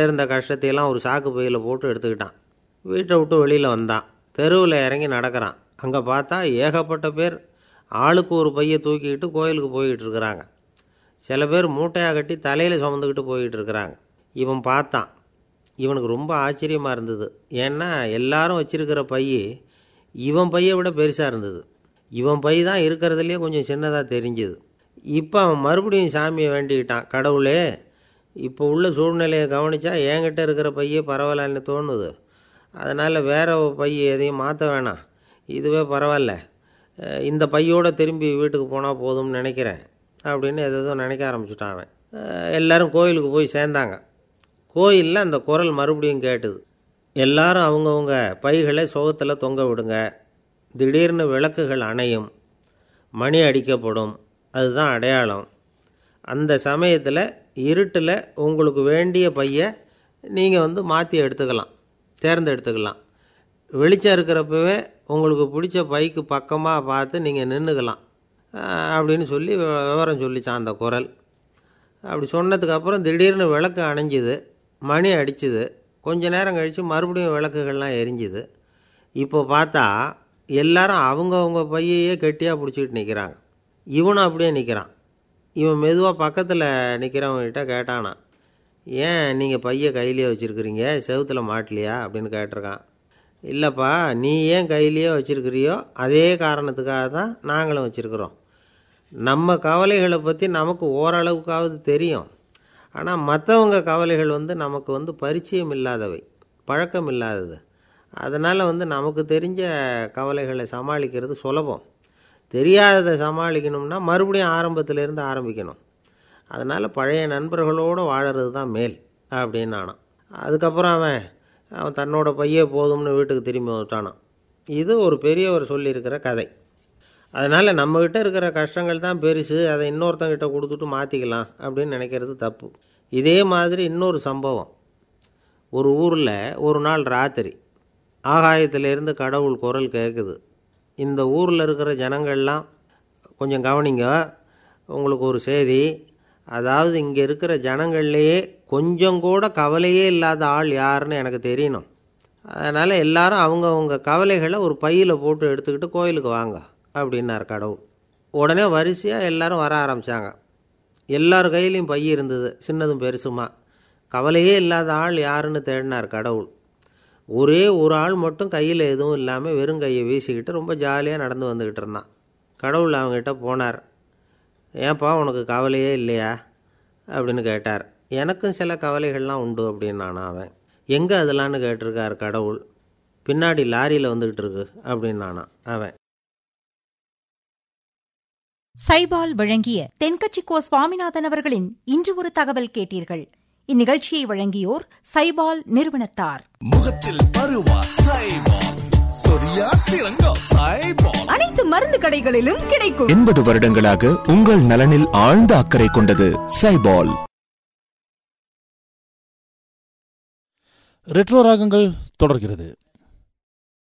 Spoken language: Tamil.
இருந்த கஷ்டத்தையெல்லாம் ஒரு சாக்கு பையில் போட்டு எடுத்துக்கிட்டான் வீட்டை விட்டு வெளியில் வந்தான் தெருவில் இறங்கி நடக்கிறான் அங்கே பார்த்தா ஏகப்பட்ட பேர் ஆளுக்கு ஒரு பையை தூக்கிக்கிட்டு கோயிலுக்கு போய்கிட்டு இருக்கிறாங்க சில பேர் மூட்டையாக கட்டி தலையில் சுமந்துக்கிட்டு போய்கிட்டு இருக்கிறாங்க இவன் பார்த்தான் இவனுக்கு ரொம்ப ஆச்சரியமாக இருந்தது ஏன்னா எல்லாரும் வச்சிருக்கிற பை இவன் பையை விட பெருசாக இருந்தது இவன் பை தான் இருக்கிறதுலையே கொஞ்சம் சின்னதாக தெரிஞ்சுது இப்போ அவன் மறுபடியும் சாமியை வேண்டிக்கிட்டான் கடவுளே இப்போ உள்ள சூழ்நிலையை கவனித்தா என்கிட்ட இருக்கிற பையே பரவாயில்லன்னு தோணுது அதனால் வேற ஒரு பை எதையும் மாற்ற வேணாம் இதுவே பரவாயில்ல அஹ் இந்த பையோடு திரும்பி வீட்டுக்கு போனால் போதும்னு நினைக்கிறேன் அப்படின்னு எதோ நினைக்க ஆரம்பிச்சுட்டான் அவன் அஹ் எல்லாரும் கோயிலுக்கு போய் சேர்ந்தாங்க கோயிலில் அந்த குரல் மறுபடியும் கேட்டுது எல்லாரும் அவங்கவுங்க பைகளை சுகத்தில் தொங்க விடுங்க திடீர்னு விளக்குகள் அணையும் மணி அடிக்கப்படும் அதுதான் அடையாளம் அந்த சமயத்தில் இருட்டில் உங்களுக்கு வேண்டிய பையை நீங்கள் வந்து மாற்றி எடுத்துக்கலாம் தேர்ந்தெடுத்துக்கலாம் வெளிச்சம் இருக்கிறப்பவே உங்களுக்கு பிடிச்ச பைக்கு பக்கமாக பார்த்து நீங்கள் நின்றுக்கலாம் அப்படின்னு சொல்லி விவ- விவரம் சொல்லிச்சான் அந்த குரல் அப்படி சொன்னதுக்கப்புறம் திடீர்னு விளக்கு அணைஞ்சுது மணி அடிச்சுது கொஞ்ச நேரம் கழித்து மறுபடியும் விளக்குகள்லாம் எரிஞ்சுது இப்போ பார்த்தா எல்லாரும் அவங்கவுங்க பையையே கெட்டியாக பிடிச்சிக்கிட்டு நிற்கிறாங்க இவனும் அப்படியே நிற்கிறான் இவன் மெதுவாக பக்கத்தில் நிற்கிறவங்ககிட்ட கேட்டானான் ஏன் நீங்கள் பையை கையிலேயே வச்சுருக்கிறீங்க செவுத்தில் மாட்டலையா அப்படின்னு கேட்டிருக்கான் இல்லைப்பா நீ ஏன் கையிலேயே வச்சுருக்கிறியோ அதே காரணத்துக்காக தான் நாங்களும் வச்சுருக்குறோம் நம்ம கவலைகளை பற்றி நமக்கு ஓரளவுக்காவது தெரியும் ஆனால் மற்றவங்க கவலைகள் வந்து நமக்கு வந்து பரிச்சயம் இல்லாதவை பழக்கம் இல்லாதது அதனால் வந்து நமக்கு தெரிஞ்ச கவலைகளை சமாளிக்கிறது சுலபம் தெரியாததை சமாளிக்கணும்னா மறுபடியும் ஆரம்பத்திலேருந்து ஆரம்பிக்கணும் அதனால் பழைய நண்பர்களோடு வாழறது தான் மேல் அப்படின்னு நானான் அதுக்கப்புறம் அவன் அவன் தன்னோட பையே போதும்னு வீட்டுக்கு திரும்பி வந்துட்டானான் இது ஒரு பெரியவர் சொல்லியிருக்கிற கதை அதனால் நம்மக்கிட்ட இருக்கிற கஷ்டங்கள் தான் பெருசு அதை இன்னொருத்தங்கிட்ட கொடுத்துட்டு மாற்றிக்கலாம் அப்படின்னு நினைக்கிறது தப்பு இதே மாதிரி இன்னொரு சம்பவம் ஒரு ஊரில் ஒரு நாள் ராத்திரி ஆகாயத்திலேருந்து கடவுள் குரல் கேட்குது இந்த ஊரில் இருக்கிற ஜனங்கள்லாம் கொஞ்சம் கவனிங்க உங்களுக்கு ஒரு செய்தி அதாவது இங்கே இருக்கிற ஜனங்கள்லேயே கொஞ்சம் கூட கவலையே இல்லாத ஆள் யாருன்னு எனக்கு தெரியணும் அதனால் எல்லாரும் அவங்கவுங்க கவலைகளை ஒரு பையில் போட்டு எடுத்துக்கிட்டு கோயிலுக்கு வாங்க அப்படின்னார் கடவுள் உடனே வரிசையாக எல்லாரும் வர ஆரம்பித்தாங்க எல்லார் கையிலையும் பை இருந்தது சின்னதும் பெருசுமா கவலையே இல்லாத ஆள் யாருன்னு தேடினார் கடவுள் ஒரே ஒரு ஆள் மட்டும் கையில் எதுவும் இல்லாமல் வெறும் கையை வீசிக்கிட்டு ரொம்ப ஜாலியாக நடந்து வந்துக்கிட்டு இருந்தான் கடவுள் அவங்ககிட்ட போனார் ஏன்பா உனக்கு கவலையே இல்லையா அப்படின்னு கேட்டார் எனக்கும் சில கவலைகள்லாம் உண்டு அப்படின்னு நான் அவன் எங்கே அதெல்லாம்னு கேட்டிருக்கார் கடவுள் பின்னாடி லாரியில் வந்துக்கிட்டு இருக்கு அப்படின்னு நானா அவன் சைபால் வழங்கிய தென்கட்சிக்கோ சுவாமிநாதன் அவர்களின் இன்று ஒரு தகவல் கேட்டீர்கள் இந்நிகழ்ச்சியை வழங்கியோர் சைபால் நிறுவனத்தார் முகத்தில் பருவா சைபால் சொரியா சிறங்கா சைபால் அனைத்து மருந்து கடைகளிலும் கிடைக்கும் எண்பது வருடங்களாக உங்கள் நலனில் ஆழ்ந்த அக்கறை கொண்டது சைபால் ரெட்ரோ ராகங்கள் தொடர்கிறது